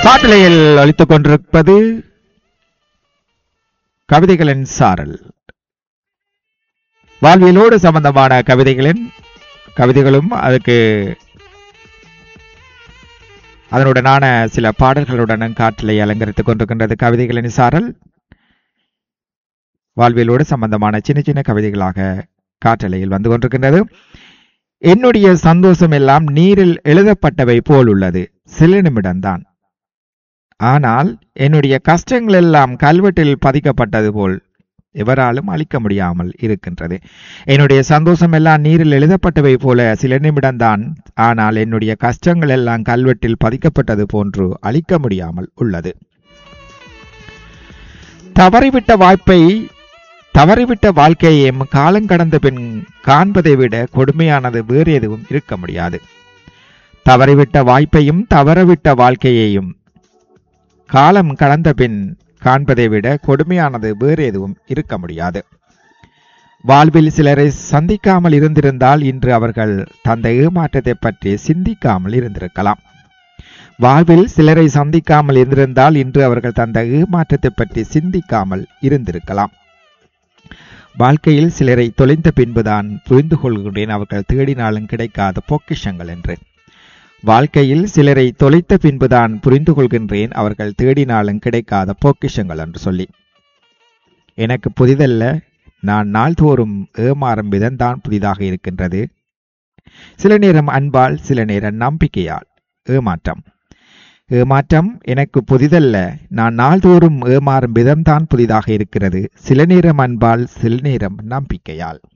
காட்டலையில் அளித்துக் கொண்டிருப்பது கவிதைகளின் சாரல் வாழ்வியலோடு சம்பந்தமான கவிதைகளின் கவிதைகளும் அதுக்கு அதனுடனான சில பாடல்களுடன் காற்றலை அலங்கரித்துக் கொண்டிருக்கின்றது கவிதைகளின் சாரல் வாழ்வியலோடு சம்பந்தமான சின்ன சின்ன கவிதைகளாக காற்றலையில் வந்து கொண்டிருக்கின்றது என்னுடைய சந்தோஷம் எல்லாம் நீரில் எழுதப்பட்டவை போல் உள்ளது சில நிமிடம்தான் ஆனால் என்னுடைய கஷ்டங்கள் எல்லாம் கல்வெட்டில் பதிக்கப்பட்டது போல் எவராலும் அழிக்க முடியாமல் இருக்கின்றது என்னுடைய சந்தோஷம் எல்லாம் நீரில் எழுதப்பட்டவை போல சில நிமிடம்தான் ஆனால் என்னுடைய கஷ்டங்கள் எல்லாம் கல்வெட்டில் பதிக்கப்பட்டது போன்று அழிக்க முடியாமல் உள்ளது தவறிவிட்ட வாய்ப்பை தவறிவிட்ட வாழ்க்கையையும் காலங்கடந்த பின் காண்பதை விட கொடுமையானது வேறு எதுவும் இருக்க முடியாது தவறிவிட்ட வாய்ப்பையும் தவறவிட்ட வாழ்க்கையையும் காலம் கடந்த பின் காண்பதை விட கொடுமையானது வேறு எதுவும் இருக்க முடியாது வாழ்வில் சிலரை சந்திக்காமல் இருந்திருந்தால் இன்று அவர்கள் தந்த ஏமாற்றத்தை பற்றி சிந்திக்காமல் இருந்திருக்கலாம் வாழ்வில் சிலரை சந்திக்காமல் இருந்திருந்தால் இன்று அவர்கள் தந்த ஏமாற்றத்தை பற்றி சிந்திக்காமல் இருந்திருக்கலாம் வாழ்க்கையில் சிலரை தொலைந்த பின்புதான் புரிந்து கொள்கிறேன் அவர்கள் தேடினாலும் கிடைக்காத பொக்கிஷங்கள் என்று வாழ்க்கையில் சிலரை தொலைத்த பின்புதான் புரிந்து கொள்கின்றேன் அவர்கள் தேடினாலும் கிடைக்காத பொக்கிஷங்கள் என்று சொல்லி எனக்கு புதிதல்ல நான் நாள்தோறும் ஏமாறும் விதம்தான் புதிதாக இருக்கின்றது சில நேரம் அன்பால் சில நேரம் நம்பிக்கையால் ஏமாற்றம் ஏமாற்றம் எனக்கு புதிதல்ல நான் நாள்தோறும் ஏமாறும் விதம்தான் புதிதாக இருக்கிறது சில நேரம் அன்பால் சில நேரம் நம்பிக்கையால்